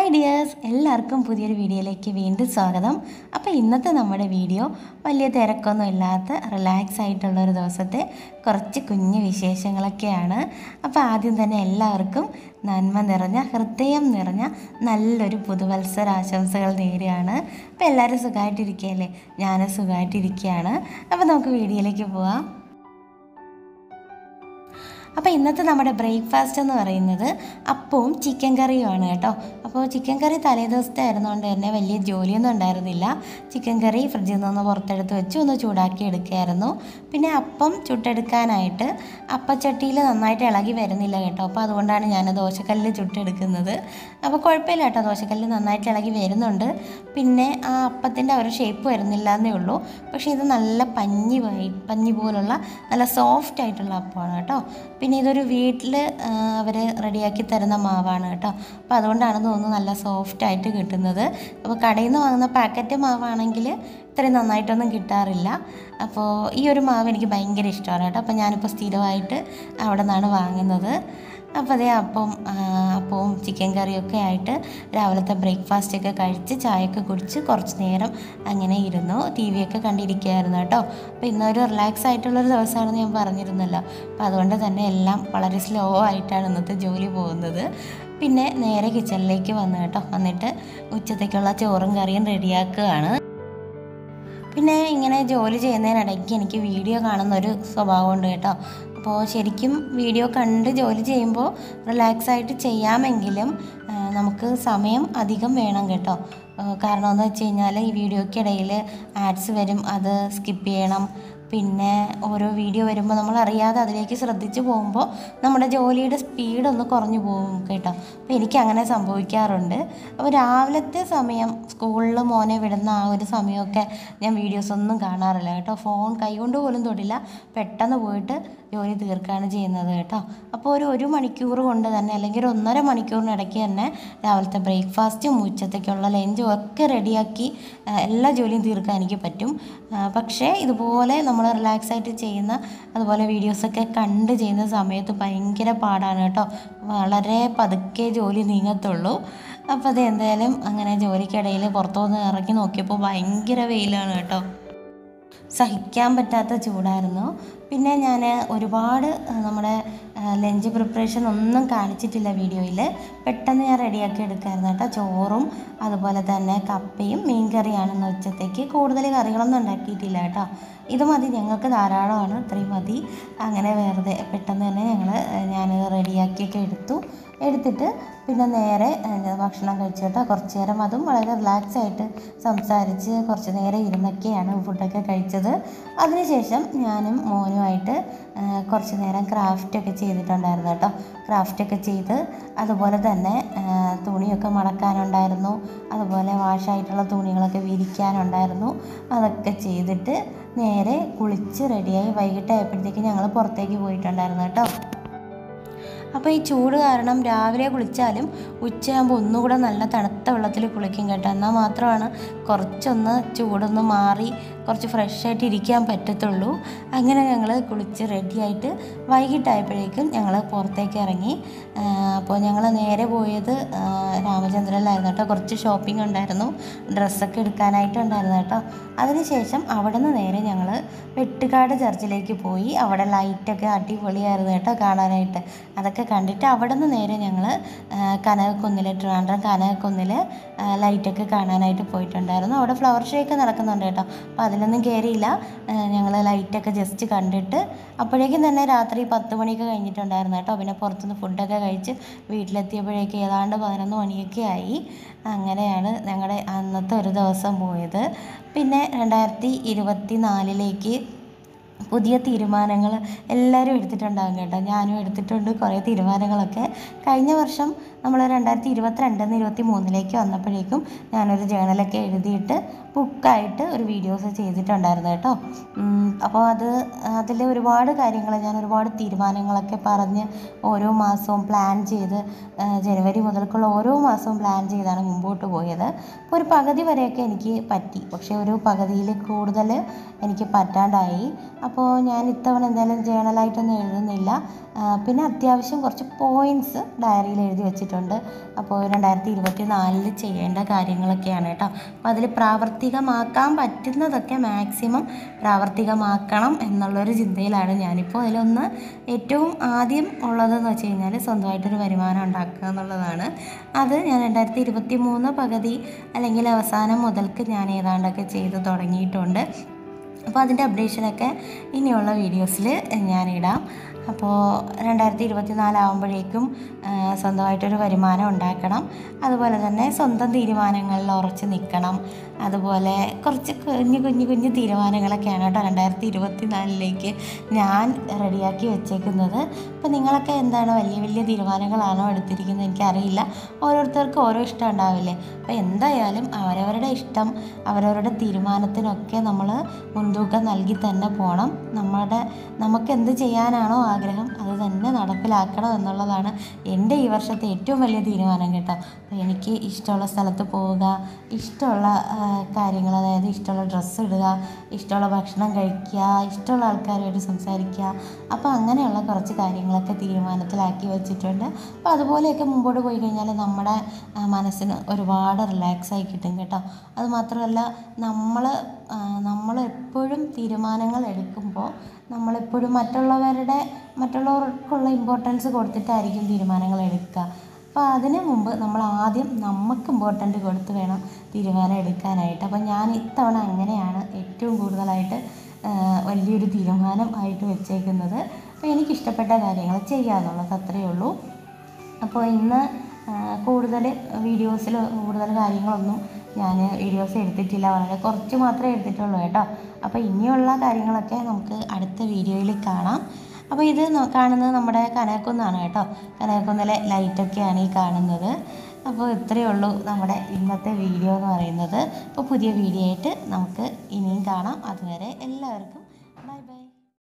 hi dears എല്ലാവർക്കും പുതിയൊരു വീഡിയോയിലേക്ക് വീണ്ടും സ്വാഗതം അപ്പോൾ ഇന്നത്തെ നമ്മുടെ വീഡിയോ വലിയ തിരക്കൊന്നും ഇല്ലാത്ത റിലാക്സ് ആയിട്ടുള്ള ഒരു ദിവസത്തെ കുറച്ച് കുഞ്ഞു വിശേഷങ്ങളൊക്കെയാണ് അപ്പോൾ ആദ്യം തന്നെ എല്ലാവർക്കും നന്മ നിറഞ്ഞ ഹൃദയം നിറഞ്ഞ നല്ലൊരു പുതുവത്സര ആശംസകൾ നേരുകയാണ് അപ്പോൾ എല്ലാവരും സുഖമായിട്ടിരിക്കുകയല്ലേ ഞാനും സുഖമായിട്ടിരിക്കുകയാണ് അപ്പോൾ നമുക്ക് വീഡിയോയിലേക്ക് പോവാം അപ്പോൾ ഇന്നത്തെ നമ്മുടെ ബ്രേക്ക്ഫാസ്റ്റ് എന്ന് പറയുന്നത് അപ്പവും ചിക്കൻ കറിയുമാണ് കേട്ടോ അപ്പോൾ ചിക്കൻ കറി തലേദിവസത്തെ ആയിരുന്നുകൊണ്ട് തന്നെ വലിയ ജോലിയൊന്നും ഉണ്ടായിരുന്നില്ല ചിക്കൻ കറി ഫ്രിഡ്ജിൽ നിന്ന് പുറത്തെടുത്ത് വെച്ച് ഒന്ന് ചൂടാക്കി എടുക്കുകയായിരുന്നു പിന്നെ അപ്പം ചുട്ടെടുക്കാനായിട്ട് അപ്പച്ചട്ടിയിൽ നന്നായിട്ട് ഇളകി വരുന്നില്ല കേട്ടോ അപ്പോൾ അതുകൊണ്ടാണ് ഞാൻ ദോശക്കല്ലിൽ ചുട്ടെടുക്കുന്നത് അപ്പോൾ കുഴപ്പമില്ല കേട്ടോ ദോശക്കല്ലിൽ നന്നായിട്ട് ഇളകി വരുന്നുണ്ട് പിന്നെ ആ അപ്പത്തിൻ്റെ ഒരു ഷേപ്പ് വരുന്നില്ല എന്നേ ഉള്ളൂ പക്ഷേ ഇത് നല്ല പഞ്ഞി പോയി പഞ്ഞി പോലുള്ള നല്ല സോഫ്റ്റ് ആയിട്ടുള്ള അപ്പമാണ് കേട്ടോ പിന്നെ ഇതൊരു വീട്ടിൽ അവർ റെഡിയാക്കി തരുന്ന മാവാണ് കേട്ടോ അപ്പോൾ അതുകൊണ്ടാണ് തോന്നുന്നു നല്ല സോഫ്റ്റ് ആയിട്ട് കിട്ടുന്നത് അപ്പോൾ കടയിൽ നിന്ന് വാങ്ങുന്ന പാക്കറ്റ് മാവാണെങ്കിൽ ഇത്രയും നന്നായിട്ടൊന്നും കിട്ടാറില്ല അപ്പോൾ ഈ ഒരു മാവ് എനിക്ക് ഭയങ്കര ഇഷ്ടമാണ് കേട്ടോ അപ്പോൾ ഞാനിപ്പോൾ സ്ഥിരമായിട്ട് അവിടെ നിന്നാണ് വാങ്ങുന്നത് അപ്പോൾ അതേ അപ്പം ആ, അപ്പവും ചിക്കൻ കറിയൊക്കെ ആയിട്ട് രാവിലത്തെ ബ്രേക്ക്ഫാസ്റ്റ് ഒക്കെ കഴിച്ച് ചായയൊക്കെ കുടിച്ച് കുറച്ച് നേരം അങ്ങനെ ഇരുന്നു ടി വി ഒക്കെ കണ്ടിരിക്കുകയായിരുന്നു കേട്ടോ അപ്പോൾ ഇന്നൊരു റിലാക്സ് ആയിട്ടുള്ളൊരു ദിവസമാണെന്ന് ഞാൻ പറഞ്ഞിരുന്നല്ലോ അപ്പോൾ അതുകൊണ്ട് തന്നെ എല്ലാം വളരെ സ്ലോ ആയിട്ടാണ് ഇന്നത്തെ ജോലി പോകുന്നത് പിന്നെ നേരെ കിച്ചണിലേക്ക് വന്നു കേട്ടോ വന്നിട്ട് ഉച്ചത്തേക്കുള്ള ചോറും കറിയും റെഡിയാക്കുകയാണ് പിന്നെ ഇങ്ങനെ ജോലി ചെയ്യുന്നതിനിടയ്ക്ക് എനിക്ക് വീഡിയോ കാണുന്ന ഒരു സ്വഭാവമുണ്ട് കേട്ടോ അപ്പോൾ ശരിക്കും വീഡിയോ കണ്ട് ജോലി ചെയ്യുമ്പോൾ റിലാക്സ് ആയിട്ട് ചെയ്യാമെങ്കിലും ആ, നമുക്ക് സമയം അധികം വേണം കേട്ടോ ആ, കാരണം എന്ന് വെച്ച് കഴിഞ്ഞാൽ ഈ വീഡിയോയ്ക്കിടയിൽ ആഡ്സ് വരും അത് സ്കിപ്പ് ചെയ്യണം പിന്നെ ഓരോ വീഡിയോ വരുമ്പോൾ നമ്മൾ അറിയാതെ അതിലേക്ക് ശ്രദ്ധിച്ച് പോകുമ്പോൾ നമ്മുടെ ജോലിയുടെ സ്പീഡ് ഒന്ന് കുറഞ്ഞു പോകും കേട്ടോ അപ്പോൾ എനിക്ക് അങ്ങനെ സംഭവിക്കാറുണ്ട് അപ്പോൾ രാവിലത്തെ സമയം സ്കൂളിൽ മോനെ വിടുന്ന ആ ഒരു സമയമൊക്കെ ഞാൻ വീഡിയോസ് ഒന്നും കാണാറില്ല കേട്ടോ ഫോൺ കൈകൊണ്ട് പോലും തൊടില്ല പെട്ടെന്ന് പോയിട്ട് ജോലി തീർക്കുകയാണ് ചെയ്യുന്നത് കേട്ടോ അപ്പോൾ ഒരു ഒരു മണിക്കൂർ കൊണ്ട് തന്നെ അല്ലെങ്കിൽ ഒരു ഒന്നര മണിക്കൂറിനിടയ്ക്ക് തന്നെ രാവിലത്തെ ബ്രേക്ക്ഫാസ്റ്റും ഉച്ചത്തേക്കുള്ള ലഞ്ചും ഒക്കെ റെഡിയാക്കി ആ, എല്ലാ ജോലിയും തീർക്കാൻ എനിക്ക് പറ്റും ആ, പക്ഷേ ഇതുപോലെ നമ്മൾ റിലാക്സ് ആയിട്ട് ചെയ്യുന്ന അതുപോലെ വീഡിയോസൊക്കെ കണ്ട് ചെയ്യുന്ന സമയത്ത് ഭയങ്കര പാടാണ് കേട്ടോ വളരെ പതുക്കെ ജോലി നീങ്ങത്തുള്ളൂ അപ്പോൾ അത് എന്തായാലും അങ്ങനെ ജോലിക്കിടയിൽ പുറത്തുനിന്ന് ഇറങ്ങി നോക്കിയപ്പോൾ ഭയങ്കര വെയിലാണ് കേട്ടോ സഹിക്കാൻ പറ്റാത്ത ചൂടായിരുന്നു പിന്നെ ഞാൻ ഒരുപാട് ആ, നമ്മുടെ ലഞ്ച് പ്രിപ്പറേഷൻ ഒന്നും കാണിച്ചിട്ടില്ല വീഡിയോയിൽ പെട്ടെന്ന് ഞാൻ റെഡിയാക്കി എടുക്കായിരുന്നു കേട്ടോ ചോറും അതുപോലെ തന്നെ കപ്പയും മീൻ കറിയാണെന്ന് ഉച്ചത്തേക്ക് കൂടുതൽ കറികളൊന്നും ഉണ്ടാക്കിയിട്ടില്ല കേട്ടോ ഇത് മതി ഞങ്ങൾക്ക് ധാരാളമാണ് ഇത്രയും മതി അങ്ങനെ വെറുതെ പെട്ടെന്ന് തന്നെ ഞങ്ങൾ ഞാൻ റെഡിയാക്കിയൊക്കെ എടുത്തു എടുത്തിട്ട് പിന്നെ നേരെ ഏഹ്, ഭക്ഷണം കഴിച്ചു കേട്ടോ കുറച്ച് നേരം അതും വളരെ റിലാക്സ് ആയിട്ട് സംസാരിച്ച് കുറച്ച് നേരം ഇരുന്നൊക്കെയാണ് ഫുഡൊക്കെ കഴിച്ചത് അതിനുശേഷം ഞാനും മോനുമായിട്ട് ഏഹ്, കുറച്ച് നേരം ക്രാഫ്റ്റൊക്കെ ചെയ്തിട്ടുണ്ടായിരുന്നു കേട്ടോ ക്രാഫ്റ്റൊക്കെ ചെയ്ത് അതുപോലെ തന്നെ ഏഹ്, തുണിയൊക്കെ മടക്കാനുണ്ടായിരുന്നു അതുപോലെ വാഷായിട്ടുള്ള തുണികളൊക്കെ വിരിക്കാനുണ്ടായിരുന്നു അതൊക്കെ ചെയ്തിട്ട് നേരെ കുളിച്ച് റെഡിയായി വൈകിട്ടായപ്പോഴത്തേക്ക് ഞങ്ങൾ പുറത്തേക്ക് പോയിട്ടുണ്ടായിരുന്നു കേട്ടോ അപ്പോൾ ഈ ചൂട് കാരണം രാവിലെ കുളിച്ചാലും ഉച്ചയാകുമ്പോൾ ഒന്നുകൂടെ നല്ല തണുത്ത വെള്ളത്തിൽ കുളിക്കും കേട്ടോ എന്നാൽ മാത്രമാണ് കുറച്ചൊന്ന് ചൂടൊന്ന് മാറി കുറച്ച് ഫ്രഷ് ആയിട്ട് ഇരിക്കാൻ പറ്റത്തുള്ളൂ അങ്ങനെ ഞങ്ങൾ കുളിച്ച് റെഡിയായിട്ട് വൈകിട്ടായപ്പോഴേക്കും ഞങ്ങൾ പുറത്തേക്ക് ഇറങ്ങി ആ, അപ്പോൾ ഞങ്ങൾ നേരെ പോയത് ആ, രാമചന്ദ്രനിലായിരുന്നു കേട്ടോ കുറച്ച് ഷോപ്പിംഗ് ഉണ്ടായിരുന്നു ഡ്രസ്സൊക്കെ എടുക്കാനായിട്ടുണ്ടായിരുന്നു കേട്ടോ അതിനുശേഷം അവിടെ നിന്ന് നേരെ ഞങ്ങൾ വെട്ടുകാട് ചർച്ചിലേക്ക് പോയി അവിടെ ലൈറ്റൊക്കെ അടിപൊളിയായിരുന്നു കേട്ടോ കാണാനായിട്ട് അതൊക്കെ കണ്ടിട്ട് അവിടെ നിന്ന് നേരെ ഞങ്ങൾ കനകക്കുന്നിൽ ട്രിവാൻഡ്രം കനകക്കുന്നിൽ ലൈറ്റൊക്കെ കാണാനായിട്ട് പോയിട്ടുണ്ടായിരുന്നു അവിടെ ഫ്ലവർ ഷോ ഒക്കെ നടക്കുന്നുണ്ട് കേട്ടോ അപ്പോൾ അതിലൊന്നും കയറിയില്ല ഞങ്ങൾ ലൈറ്റൊക്കെ ജസ്റ്റ് കണ്ടിട്ട് അപ്പോഴേക്കും തന്നെ രാത്രി പത്ത് മണിയൊക്കെ കഴിഞ്ഞിട്ടുണ്ടായിരുന്നു കേട്ടോ പിന്നെ പുറത്തുനിന്ന് ഫുഡൊക്കെ കഴിച്ച് വീട്ടിലെത്തിയപ്പോഴേക്കും ഏതാണ്ട് പതിനൊന്ന് മണിയൊക്കെ ആയി അങ്ങനെയാണ് ഞങ്ങളുടെ അന്നത്തെ ഒരു ദിവസം പോയത് പിന്നെ രണ്ടായിരത്തി ഇരുപത്തി നാലിലേക്ക് പുതിയ തീരുമാനങ്ങൾ എല്ലാവരും എടുത്തിട്ടുണ്ടാകും കേട്ടോ ഞാനും എടുത്തിട്ടുണ്ട് കുറേ തീരുമാനങ്ങളൊക്കെ കഴിഞ്ഞ വർഷം നമ്മൾ രണ്ടായിരത്തി ഇരുപത്തിരണ്ടിൽ ഇരുപത്തി മൂന്നിലേക്ക് വന്നപ്പോഴേക്കും ഞാനൊരു ജേണലൊക്കെ എഴുതിയിട്ട് ബുക്കായിട്ട് ഒരു വീഡിയോസ് ചെയ്തിട്ടുണ്ടായിരുന്നു കേട്ടോ ഉം, അപ്പോൾ അത് അതിൽ ഒരുപാട് കാര്യങ്ങൾ ഞാൻ ഒരുപാട് തീരുമാനങ്ങളൊക്കെ പറഞ്ഞ് ഓരോ മാസവും പ്ലാൻ ചെയ്ത് ആ, ജനുവരി മുതൽക്കുള്ള ഓരോ മാസവും പ്ലാൻ ചെയ്താണ് മുമ്പോട്ട് പോയത് അപ്പോൾ ഒരു പകുതി വരെയൊക്കെ എനിക്ക് പറ്റി പക്ഷേ ഒരു പകുതിയിൽ കൂടുതൽ എനിക്ക് പറ്റാണ്ടായി അപ്പോൾ അപ്പോൾ ഞാൻ ഇത്തവണ എന്തായാലും ജേണലായിട്ടൊന്നും എഴുതുന്നില്ല ആ, പിന്നെ അത്യാവശ്യം കുറച്ച് പോയിൻറ്റ്സ് ഡയറിയിൽ എഴുതി വെച്ചിട്ടുണ്ട് അപ്പോൾ രണ്ടായിരത്തി ഇരുപത്തി നാലിൽ ചെയ്യേണ്ട കാര്യങ്ങളൊക്കെയാണ് കേട്ടോ അപ്പോൾ അതിൽ പ്രാവർത്തികമാക്കാൻ പറ്റുന്നതൊക്കെ മാക്സിമം പ്രാവർത്തികമാക്കണം എന്നുള്ളൊരു ചിന്തയിലാണ് ഞാനിപ്പോൾ അതിലൊന്ന് ഏറ്റവും ആദ്യം ഉള്ളതെന്ന് വെച്ച് കഴിഞ്ഞാൽ സ്വന്തമായിട്ടൊരു വരുമാനം ഉണ്ടാക്കുക എന്നുള്ളതാണ് അത് ഞാൻ രണ്ടായിരത്തി ഇരുപത്തി മൂന്ന് പകുതി അല്ലെങ്കിൽ അവസാനം മുതൽക്ക് ഞാൻ ഏതാണ്ടൊക്കെ ചെയ്ത് തുടങ്ങിയിട്ടുണ്ട് അപ്പോൾ അതിൻ്റെ അപ്ഡേഷനൊക്കെ ഇനിയുള്ള വീഡിയോസിൽ ഞാനിടാം അപ്പോൾ രണ്ടായിരത്തി ഇരുപത്തി നാലാവുമ്പോഴേക്കും സ്വന്തമായിട്ടൊരു വരുമാനം ഉണ്ടാക്കണം അതുപോലെ തന്നെ സ്വന്തം തീരുമാനങ്ങളിൽ ഉറച്ച് നിൽക്കണം അതുപോലെ കുറച്ച് കുഞ്ഞു കുഞ്ഞു കുഞ്ഞു തീരുമാനങ്ങളൊക്കെയാണ് കേട്ടോ രണ്ടായിരത്തി ഇരുപത്തി നാലിലേക്ക് ഞാൻ റെഡിയാക്കി വെച്ചേക്കുന്നത് അപ്പോൾ നിങ്ങളൊക്കെ എന്താണ് വലിയ വലിയ തീരുമാനങ്ങളാണോ എടുത്തിരിക്കുന്നത് എനിക്കറിയില്ല ഓരോരുത്തർക്കും ഓരോ ഇഷ്ടം ഉണ്ടാവില്ലേ അപ്പോൾ എന്തായാലും അവരവരുടെ ഇഷ്ടം അവരവരുടെ തീരുമാനത്തിനൊക്കെ നമ്മൾ മുൻതൂക്കം നൽകി തന്നെ പോകണം നമ്മുടെ നമുക്ക് എന്ത് ചെയ്യാനാണോ ആഗ്രഹം അത് തന്നെ നടപ്പിലാക്കണം എന്നുള്ളതാണ് എൻ്റെ ഈ വർഷത്തെ ഏറ്റവും വലിയ തീരുമാനം കേട്ടോ അപ്പോൾ എനിക്ക് ഇഷ്ടമുള്ള സ്ഥലത്ത് പോവുക ഇഷ്ടമുള്ള കാര്യങ്ങൾ അതായത് ഇഷ്ടമുള്ള ഡ്രസ്സ് ഇടുക ഇഷ്ടമുള്ള ഭക്ഷണം കഴിക്കുക ഇഷ്ടമുള്ള ആൾക്കാരുമായിട്ട് സംസാരിക്കുക അപ്പോൾ അങ്ങനെയുള്ള കുറച്ച് കാര്യങ്ങളൊക്കെ തീരുമാനത്തിലാക്കി വെച്ചിട്ടുണ്ട് അപ്പോൾ അതുപോലെയൊക്കെ മുമ്പോട്ട് പോയി കഴിഞ്ഞാൽ നമ്മുടെ ആ, മനസ്സിന് ഒരുപാട് റിലാക്സ് ആയി കിട്ടും കേട്ടോ അത് മാത്രമല്ല നമ്മൾ നമ്മൾ എപ്പോഴും തീരുമാനങ്ങൾ എടുക്കുമ്പോൾ നമ്മളെപ്പോഴും മറ്റുള്ളവരുടെ മറ്റുള്ളവർക്കുള്ള ഇമ്പോർട്ടൻസ് കൊടുത്തിട്ടായിരിക്കും തീരുമാനങ്ങൾ എടുക്കുക അപ്പോൾ അതിന് മുമ്പ് നമ്മൾ ആദ്യം നമുക്ക് ഇമ്പോർട്ടൻ്റ് കൊടുത്ത് വേണം തീരുമാനം എടുക്കാനായിട്ട് അപ്പോൾ ഞാൻ ഇത്തവണ അങ്ങനെയാണ് ഏറ്റവും കൂടുതലായിട്ട് ആ, വലിയൊരു തീരുമാനം ആയിട്ട് വെച്ചേക്കുന്നത് അപ്പോൾ എനിക്കിഷ്ടപ്പെട്ട കാര്യങ്ങൾ ചെയ്യുക എന്നുള്ളത് അത്രയേ ഉള്ളൂ അപ്പോൾ ഇന്ന് കൂടുതൽ വീഡിയോസിൽ കൂടുതൽ കാര്യങ്ങളൊന്നും ഞാൻ വീഡിയോസ് എടുത്തിട്ടില്ല വളരെ കുറച്ച് മാത്രമേ എടുത്തിട്ടുള്ളൂ കേട്ടോ അപ്പോൾ ഇനിയുള്ള കാര്യങ്ങളൊക്കെ നമുക്ക് അടുത്ത വീഡിയോയിൽ കാണാം അപ്പോൾ ഇത് ന- കാണുന്നത് നമ്മുടെ കനകക്കുന്നാണ് കേട്ടോ കനകക്കുന്നിലെ ലൈറ്റൊക്കെയാണ് ഈ കാണുന്നത് അപ്പോൾ ഇത്രയേ ഉള്ളൂ നമ്മുടെ ഇന്നത്തെ വീഡിയോ എന്ന് പറയുന്നത് അപ്പോൾ പുതിയ വീഡിയോ ആയിട്ട് നമുക്ക് ഇനിയും കാണാം അതുവരെ എല്ലാവർക്കും